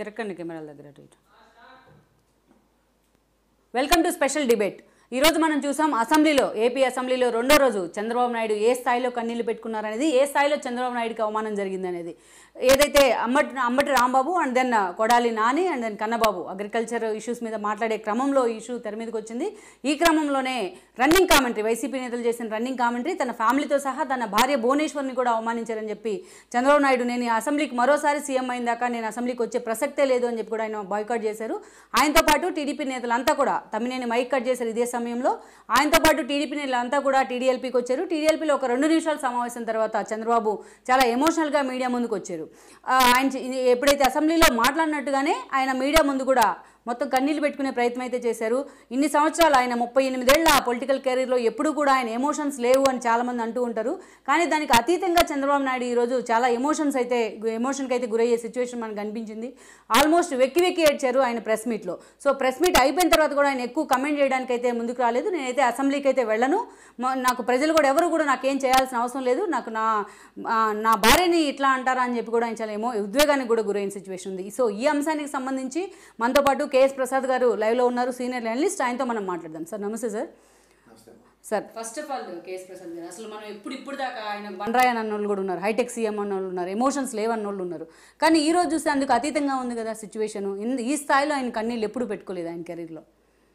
తిరక్కండి కెమెరాల దగ్గర అటు ఇటు వెల్కమ్ టు స్పెషల్ డిబేట్ ఈరోజు మనం చూసాం అసెంబ్లీలో ఏపీ అసెంబ్లీలో రెండో రోజు చంద్రబాబు నాయుడు ఏ స్థాయిలో కన్నీళ్లు పెట్టుకున్నారనేది ఏ స్థాయిలో చంద్రబాబు నాయుడుకి అవమానం జరిగిందనేది ఏదైతే అమ్మటి Ambati Rambabu and then Kodali Nani and then Kannababu agriculture issues మీద మాట్లాడే క్రమంలో ఈ ఇష్యూ తెర మీదకి వచ్చింది ఈ క్రమంలోనే రన్నింగ్ కామెంటరీ వైసీపీ నేతలు చేసిన రన్నింగ్ కామెంటరీ తన ఫ్యామిలీతో సహా తన భార్య భువనేశ్వర్ని కూడా అవమానించారని చెప్పి చంద్రబాబు నాయుడు నేను ఈ అసెంబ్లీకి మరోసారి సీఎం అయిన దాకా నేను అసెంబ్లీకి వచ్చే ప్రసక్తే లేదు అని చెప్పి కూడా ఆయన బాయ్కాట్ చేశారు ఆయనతో పాటు టీడీపీ నేతలంతా కూడా తమ్మినేని మైక్ కట్ చేశారు ఇదే సమయంలో ఆయనతో పాటు టీడీపీ నేతలంతా కూడా టీడీఎల్పీకి వచ్చారు టీడీఎల్పీలో ఒక రెండు నిమిషాల సమావేశం తర్వాత చంద్రబాబు చాలా ఎమోషనల్గా మీడియా ముందుకు వచ్చారు ఆ, ఆయన చే- ఇది ఎప్పుడైతే అసెంబ్లీలో మాట్లాడినట్టుగానే ఆయన మీడియా ముందు కూడా మొత్తం కన్నీళ్ళు పెట్టుకునే ప్రయత్నం అయితే చేశారు ఇన్ని సంవత్సరాలు ఆయన ముప్పై ఎనిమిదేళ్ల పొలిటికల్ కెరీర్లో ఎప్పుడు కూడా ఆయన ఎమోషన్స్ లేవు అని చాలామంది అంటూ ఉంటారు కానీ దానికి అతీతంగా చంద్రబాబు నాయుడు ఈరోజు చాలా ఎమోషన్స్ అయితే ఎమోషన్కి అయితే గురయ్యే సిచ్యువేషన్ మనకు కనిపించింది ఆల్మోస్ట్ వెక్కి వెక్కి ఏడ్చారు ఆయన ప్రెస్ మీట్లో సో ప్రెస్ మీట్ అయిపోయిన తర్వాత కూడా ఆయన ఎక్కువ కమెంట్ చేయడానికి అయితే ముందుకు రాలేదు నేనైతే అసెంబ్లీకి అయితే వెళ్ళను మ- నాకు ప్రజలు కూడా ఎవరు కూడా నాకేం చేయాల్సిన అవసరం లేదు నాకు నా ఆ, నా భార్యని ఇట్లా అంటారా అని చెప్పి కూడా ఆయన చాలా ఏమో ఉద్వేగానికి కూడా గురైన సిచ్యువేషన్ ఉంది సో ఈ అంశానికి సంబంధించి మనతో పాటు కేఎస్ ప్రసాద్ గారు లైవ్లో ఉన్నారు సీనియర్ అనలిస్ట్ ఆయనతో మనం మాట్లాడదాం సార్ నమస్తే sir sir first of all K S Prasad గారు అసలు మనం ఎప్పుడు ఇప్పుడు దాకా ఆయన బండ్రాయన్ అన్న వాళ్ళు కూడా ఉన్నారు హైటెక్ సీఎం అన్న వాళ్ళు ఉన్నారు ఎమోషన్స్ లేవన్న వాళ్ళు ఉన్నారు కానీ ఈ రోజు చూస్తే అందుకు అతీతంగా ఉంది కదా సిచ్యువేషన్ ఈ స్థాయిలో ఆయన కన్నీళ్ళు ఎప్పుడు పెట్టుకోలేదు ఆయన కెరీర్లో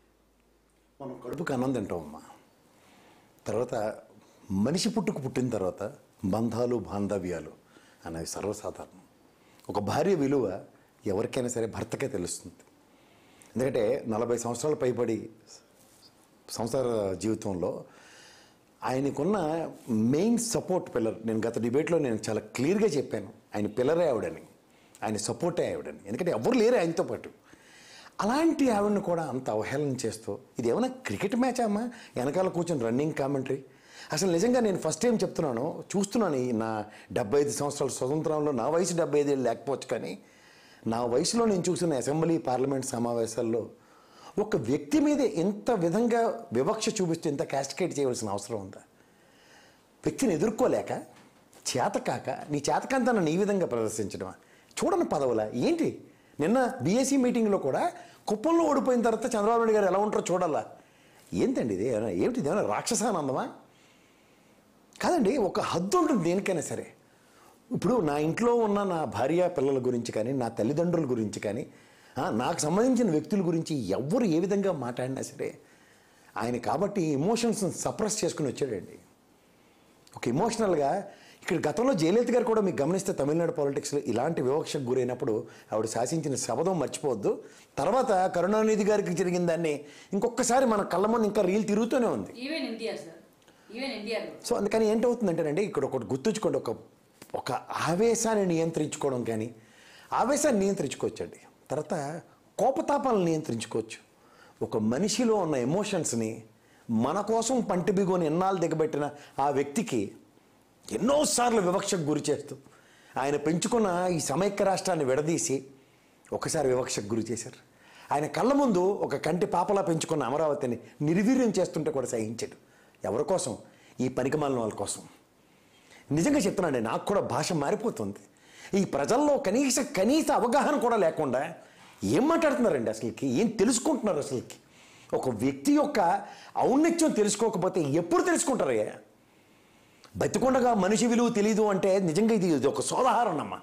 మనం కడుపుకి అన్నం తింటామమ్మా తర్వాత మనిషి పుట్టుకు పుట్టిన తర్వాత బంధాలు బాంధవ్యాలు అనేవి సర్వసాధారణం ఒక భార్య విలువ ఎవరికైనా సరే భర్తకే తెలుస్తుంది ఎందుకంటే నలభై సంవత్సరాలు పైబడి సంసార జీవితంలో ఆయనకున్న మెయిన్ సపోర్ట్ పిల్లర్ నేను గత డిబేట్లో నేను చాలా క్లియర్గా చెప్పాను ఆయన పిల్లరే ఆవిడని ఆయన సపోర్టే ఆవిడని ఎందుకంటే ఎవరు లేరు ఆయనతో పాటు అలాంటి ఆవిడని కూడా అంత అవహేళన చేస్తూ ఇది ఏమైనా క్రికెట్ మ్యాచ్ అమ్మా వెనకాల కూర్చొని రన్నింగ్ కామెంటరీ అసలు నిజంగా నేను ఫస్ట్ టైం చెప్తున్నాను చూస్తున్నాను ఈ నా డెబ్బై ఐదు సంవత్సరాల స్వతంత్రంలో నా వయసు డెబ్బై ఐదు ఏళ్ళు లేకపోవచ్చు కానీ నా వయసులో నేను చూసిన అసెంబ్లీ పార్లమెంట్ సమావేశాల్లో ఒక వ్యక్తి మీద ఇంత విధంగా వివక్ష చూపిస్తూ ఇంత క్యాస్టికేట్ చేయవలసిన అవసరం ఉందా వ్యక్తిని ఎదుర్కోలేక చేతకాక నీ చేతకంతా నీ విధంగా ప్రదర్శించడమా చూడని పదవులా ఏంటి నిన్న బీఎస్సీ మీటింగ్లో కూడా కుప్పంలో ఓడిపోయిన తర్వాత చంద్రబాబు నాయుడు గారు ఎలా ఉంటారో చూడాలా ఏంటండి ఇది ఏమైనా- ఏమిటి ఇది ఏమైనా రాక్షసానందమా కాదండి ఒక హద్దు ఉంటుంది దేనికైనా సరే ఇప్పుడు నా ఇంట్లో ఉన్న నా భార్య పిల్లల గురించి కానీ నా తల్లిదండ్రుల గురించి కానీ ఆ, నాకు సంబంధించిన వ్యక్తుల గురించి ఎవరు ఏ విధంగా మాట్లాడినా సరే ఆయన కాబట్టి ఎమోషన్స్ని సప్రెస్ చేసుకుని వచ్చాడండి ఒక ఎమోషనల్గా ఇక్కడ గతంలో జయలలిత గారు కూడా మీకు గమనిస్తే తమిళనాడు పాలిటిక్స్లో ఇలాంటి వివక్షకు గురైనప్పుడు ఆవిడ శాసించిన శబదం మర్చిపోవద్దు తర్వాత కరుణానిధి గారికి జరిగిన దాన్ని ఇంకొకసారి మన కళ్ళ ముందు ఇంకా రీల్ తిరుగుతూనే ఉంది even NTR sir even NTR so అందుకని ఏంటవుతుందంటేనండి ఇక్కడ ఒకటి గుర్తుంచుకోండి ఒక ఒక ఆవేశాన్ని నియంత్రించుకోవడం కానీ ఆవేశాన్ని నియంత్రించుకోవచ్చండి తర్వాత కోపతాపాలను నియంత్రించుకోవచ్చు ఒక మనిషిలో ఉన్న ఎమోషన్స్ని మన కోసం పంటి బిగోని ఎన్నాళ్ళు దిగబెట్టిన ఆ వ్యక్తికి ఎన్నోసార్లు వివక్షకు గురి చేస్తూ ఆయన పెంచుకున్న ఈ సమైక్య రాష్ట్రాన్ని విడదీసి ఒకసారి వివక్షకు గురి చేశారు ఆయన కళ్ళ ముందు ఒక కంటి పాపలా పెంచుకున్న అమరావతిని నిర్వీర్యం చేస్తుంటే కూడా సహించాడు ఎవరి కోసం ఈ పనికిమాలిన వాళ్ళ కోసం నిజంగా చెప్తున్నానండి నాకు కూడా భాష మారిపోతుంది ఈ ప్రజల్లో కనీస కనీస అవగాహన కూడా లేకుండా ఏం మాట్లాడుతున్నారండి అసలుకి ఏం తెలుసుకుంటున్నారు అసలుకి ఒక వ్యక్తి యొక్క ఔన్నత్యం తెలుసుకోకపోతే ఎప్పుడు తెలుసుకుంటారయ్యా బతికొండగా మనిషి విలువ తెలీదు అంటే నిజంగా ఇది ఇది ఒక సోదహారణమ్మా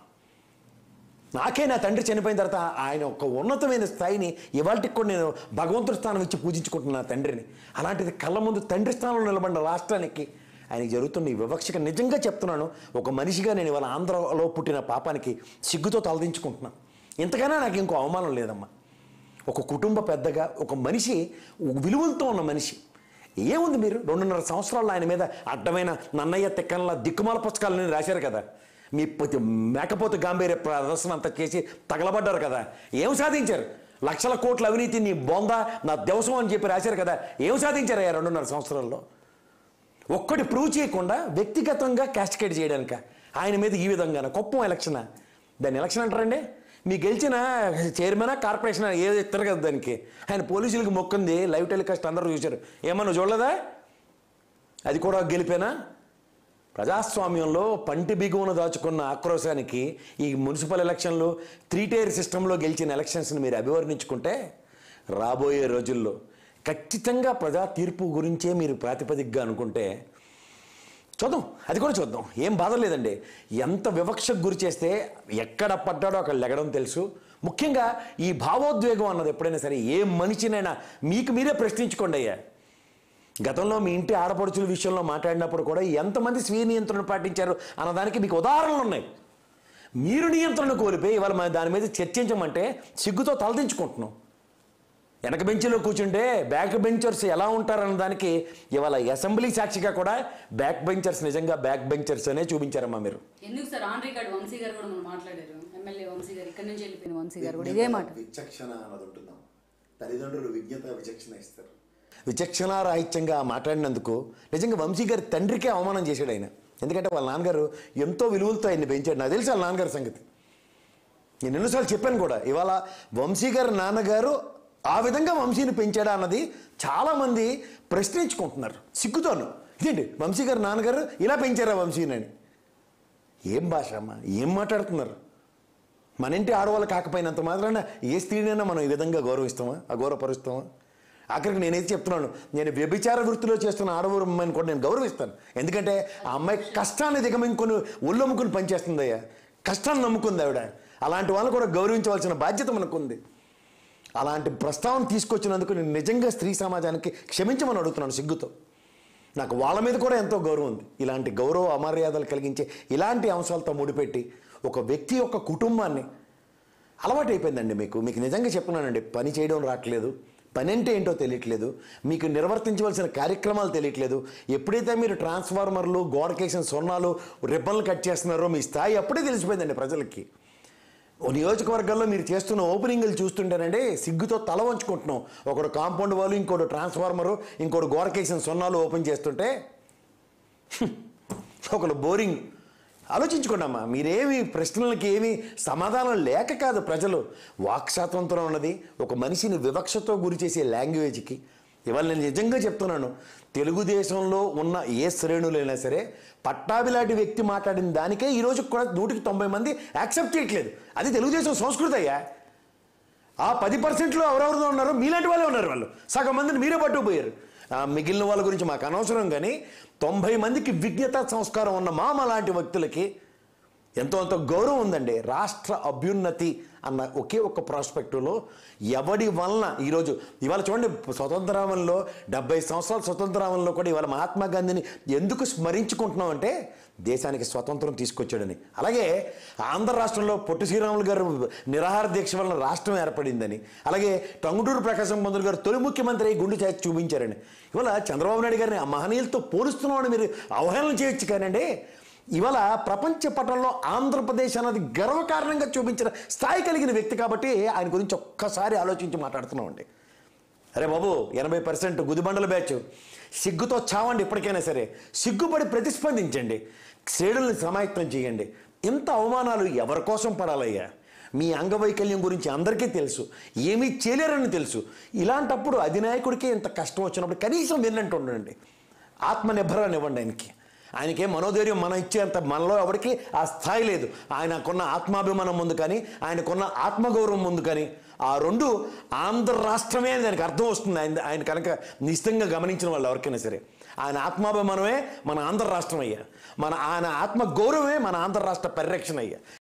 నాకే నా తండ్రి చనిపోయిన తర్వాత ఆయన ఒక ఉన్నతమైన స్థాయిని ఇవాళకి కూడా నేను భగవంతుడి స్థానం ఇచ్చి పూజించుకుంటున్నా నా తండ్రిని అలాంటిది కళ్ళ ముందు తండ్రి స్థానంలో నిలబడిన రాష్ట్రానికి ఆయనకి జరుగుతున్న ఈ వివక్షగా నిజంగా చెప్తున్నాను ఒక మనిషిగా నేను ఇవాళ ఆంధ్రలో పుట్టిన పాపానికి సిగ్గుతో తలదించుకుంటున్నాను ఇంతకన్నా నాకు ఇంకో అవమానం లేదమ్మా ఒక కుటుంబ పెద్దగా ఒక మనిషి విలువలతో ఉన్న మనిషి ఏముంది మీరు రెండున్నర సంవత్సరాలు ఆయన మీద అడ్డమైన నన్నయ్య తిక్కనలా దిక్కుమాల పుస్తకాలని రాశారు కదా మీ పొతి- మేకపోతు గాంభీర్య ప్రదర్శన అంతా చేసి తగలబడ్డారు కదా ఏం సాధించారు లక్షల కోట్ల అవినీతి నీ బొంద నా దేవసం అని చెప్పి రాశారు కదా ఏం సాధించారు అయ్యా రెండున్నర సంవత్సరాల్లో ఒక్కటి ప్రూవ్ చేయకుండా వ్యక్తిగతంగా క్యాస్టికేట్ చేయడానిక ఆయన మీద ఈ విధంగా కుప్పం ఎలక్షన్ దాన్ని ఎలక్షన్ అంటారండి మీ గెలిచిన చైర్మన్ కార్పొరేషన్ ఏది ఇస్తారు కదా దానికి ఆయన పోలీసులకు మొక్కుంది లైవ్ టెలికాస్ట్ అందరూ చూశారు ఏమన్నా చూడలేదా అది కూడా గెలిపేనా ప్రజాస్వామ్యంలో పంటి బిగువన దాచుకున్న ఆక్రోశానికి ఈ మున్సిపల్ ఎలక్షన్లు త్రీ టైర్ సిస్టంలో గెలిచిన ఎలక్షన్స్ని మీరు అభివర్ణించుకుంటే రాబోయే రోజుల్లో ఖచ్చితంగా ప్రజా తీర్పు గురించే మీరు ప్రాతిపదికగా అనుకుంటే చూద్దాం అది కూడా చూద్దాం ఏం బాధ లేదండి ఎంత వివక్షకు గురి చేస్తే ఎక్కడ పడ్డాడో అక్కడ లెగడం తెలుసు ముఖ్యంగా ఈ భావోద్వేగం అన్నది ఎప్పుడైనా సరే ఏ మనిషినైనా మీకు మీరే ప్రశ్నించుకోండి అయ్యా గతంలో మీ ఇంటి ఆడపడుచుల విషయంలో మాట్లాడినప్పుడు కూడా ఎంతమంది స్వీయ నియంత్రణ పాటించారు అన్నదానికి మీకు ఉదాహరణలు ఉన్నాయి మీరు నియంత్రణ కోల్పోయి ఇవాళ మన దాని మీద చర్చించమంటే సిగ్గుతో తలదించుకుంటున్నాం వెనక బెంచ్లో కూర్చుంటే బ్యాక్ బెంచర్స్ ఎలా ఉంటారన్న దానికి ఇవాళ అసెంబ్లీ సాక్షిగా కూడా బ్యాక్ బెంచర్స్ నిజంగా బ్యాక్ బెంచర్స్ అనే చూపించారమ్మా మీరు ఎందుకు సార్ ఆన్ రికార్డ్ వంశీ గారు కూడా మనం మాట్లాడారు ఎమ్మెల్యే వంశీ గారు ఇక్కడ నుంచి వెళ్ళిపోయిన వంశీ గారు కూడా ఇదే మాట విచక్షణ అన్నది ఉంటుందాం తల్లిదండ్రులు విజ్ఞత విచక్షణ ఇస్తారు విచక్షణ రాహిత్యంగా మాట్లాడినందుకు నిజంగా వంశీ గారి తండ్రికే అవమానం చేశాడు ఆయన ఎందుకంటే వాళ్ళ నాన్నగారు ఎంతో విలువలతో ఆయన్ని పెంచాడు నాకు తెలిసి వాళ్ళ నాన్నగారి సంగతి నేను ఎన్నోసార్లు చెప్పాను కూడా ఇవాళ వంశీ గారి నాన్నగారు ఆ విధంగా వంశీని పెంచాడా అన్నది చాలామంది ప్రశ్నించుకుంటున్నారు సిగ్గుతోను ఇదేంటి వంశీ గారి నాన్నగారు ఇలా పెంచారా వంశీనని ఏం భాష అమ్మా ఏం మాట్లాడుతున్నారు మన ఇంటి ఆడవాళ్ళు కాకపోయినంత మాత్రాన ఏ స్త్రీనైనా మనం ఈ విధంగా గౌరవిస్తామా అగౌరవపరుస్తామా అక్కడికి నేనైతే చెప్తున్నాను నేను వ్యభిచార వృత్తిలో చేస్తున్న ఆడవారు అమ్మాయిని కూడా నేను గౌరవిస్తాను ఎందుకంటే ఆ అమ్మాయి కష్టాన్ని దిగమింగుకొని ఒళ్ళొమ్ముకుని పనిచేస్తుంది అయ్యా కష్టాన్ని నమ్ముకుంది ఆవిడ అలాంటి వాళ్ళని కూడా గౌరవించవలసిన బాధ్యత మనకుంది అలాంటి ప్రస్తావన తీసుకొచ్చినందుకు నేను నిజంగా స్త్రీ సమాజానికి క్షమించమని అడుగుతున్నాను సిగ్గుతో నాకు వాళ్ళ మీద కూడా ఎంతో గౌరవం ఉంది ఇలాంటి గౌరవ అమర్యాదలు కలిగించే ఇలాంటి అంశాలతో ముడిపెట్టి ఒక వ్యక్తి యొక్క కుటుంబాన్ని అలవాటు అయిపోయిందండి మీకు మీకు నిజంగా చెప్తున్నానండి పని చేయడం రావట్లేదు పని అంటే ఏంటో తెలియట్లేదు మీకు నిర్వర్తించవలసిన కార్యక్రమాలు తెలియట్లేదు ఎప్పుడైతే మీరు ట్రాన్స్ఫార్మర్లు గోడకేసిన సొన్నాలు రిబ్బన్లు కట్ చేస్తున్నారో మీ స్థాయి అప్పుడే తెలిసిపోయిందండి ప్రజలకి ఓ నియోజకవర్గాల్లో మీరు చేస్తున్న ఓపెనింగ్లు చూస్తుంటేనండి సిగ్గుతో తల వంచుకుంటున్నాం ఒకడు కాంపౌండ్ వాళ్ళు ఇంకోటి ట్రాన్స్ఫార్మరు ఇంకోటి గోడకేసిన సొన్నాలు ఓపెన్ చేస్తుంటే ఒకడు బోరింగ్ ఆలోచించుకోండి అమ్మా మీరేమి ప్రశ్నలకి ఏమి సమాధానం లేక కాదు ప్రజలు వాక్ స్వాతంత్రం ఉన్నది ఒక మనిషిని వివక్షతో గురి చేసే లాంగ్వేజ్కి ఇవాళ నేను నిజంగా చెప్తున్నాను తెలుగుదేశంలో ఉన్న ఏ శ్రేణులైనా సరే పట్టాభిలాంటి వ్యక్తి మాట్లాడిన దానికే ఈరోజు కూడా నూటికి తొంభై మంది యాక్సెప్ట్ చేయట్లేదు అది తెలుగుదేశం సంస్కృతి అయ్యా ఆ పది పర్సెంట్లో ఎవరెవరితో ఉన్నారో మీలాంటి వాళ్ళే ఉన్నారు వాళ్ళు సగం మందిని మీరే పట్టుకుపోయారు ఆ మిగిలిన వాళ్ళ గురించి మాకు అనవసరం కానీ తొంభై మందికి విజ్ఞత సంస్కారం ఉన్న మామ లాంటి వ్యక్తులకి ఎంతో ఎంతో గౌరవం ఉందండి రాష్ట్ర అభ్యున్నతి అన్న ఒకే ఒక్క ప్రాస్పెక్టులో ఎవడి వలన ఈరోజు ఇవాళ చూడండి స్వతంత్రామంలో డెబ్బై సంవత్సరాల స్వతంత్రామంలో కూడా ఇవాళ మహాత్మా గాంధీని ఎందుకు స్మరించుకుంటున్నాం అంటే దేశానికి స్వతంత్రం తీసుకొచ్చాడని అలాగే ఆంధ్ర రాష్ట్రంలో పొట్టి శ్రీరాములు గారు నిరాహార దీక్ష వలన రాష్ట్రం ఏర్పడిందని అలాగే టంగుటూరు ప్రకాశం పంతులు గారు తొలి ముఖ్యమంత్రి అయి గుండు చేసి చూపించారని ఇవాళ చంద్రబాబు నాయుడు గారిని ఆ మహనీయులతో పోలుస్తున్నామని మీరు అవహేళన చేయొచ్చు కానండి ఇవాళ ప్రపంచ పటంలో ఆంధ్రప్రదేశ్ అన్నది గర్వకారణంగా చూపించిన స్థాయి కలిగిన వ్యక్తి కాబట్టి ఆయన గురించి ఒక్కసారి ఆలోచించి మాట్లాడుతున్నామండి అరే బాబు ఎనభై పర్సెంట్ గుదిబండల బ్యాచ్ సిగ్గుతో చావండి ఇప్పటికైనా సరే సిగ్గుపడి ప్రతిస్పందించండి శ్రేణుల్ని సమాయత్తం చేయండి ఇంత అవమానాలు ఎవరి కోసం పడాలయ్యా మీ అంగవైకల్యం గురించి అందరికీ తెలుసు ఏమీ చేయలేరని తెలుసు ఇలాంటప్పుడు అధినాయకుడికి ఇంత కష్టం వచ్చినప్పుడు కనీసం విన్నట్టు ఉండండి ఆత్మనిర్భరాన్ని ఇవ్వండి ఆయనకి ఆయనకే మనోధైర్యం మనం ఇచ్చేంత మనలో ఎవరికి ఆ స్థాయి లేదు ఆయనకున్న ఆత్మాభిమానం ముందు కానీ ఆయనకున్న ఆత్మగౌరవం ముందు కానీ ఆ రెండు ఆంధ్ర రాష్ట్రమే అని దానికి అర్థం వస్తుంది ఆయన ఆయన కనుక నిశ్చితంగా గమనించిన వాళ్ళు ఎవరికైనా సరే ఆయన ఆత్మాభిమానమే మన ఆంధ్ర రాష్ట్రం అయ్యా మన ఆయన ఆత్మ గౌరవమే మన ఆంధ్ర రాష్ట్ర పరిరక్షణ అయ్యా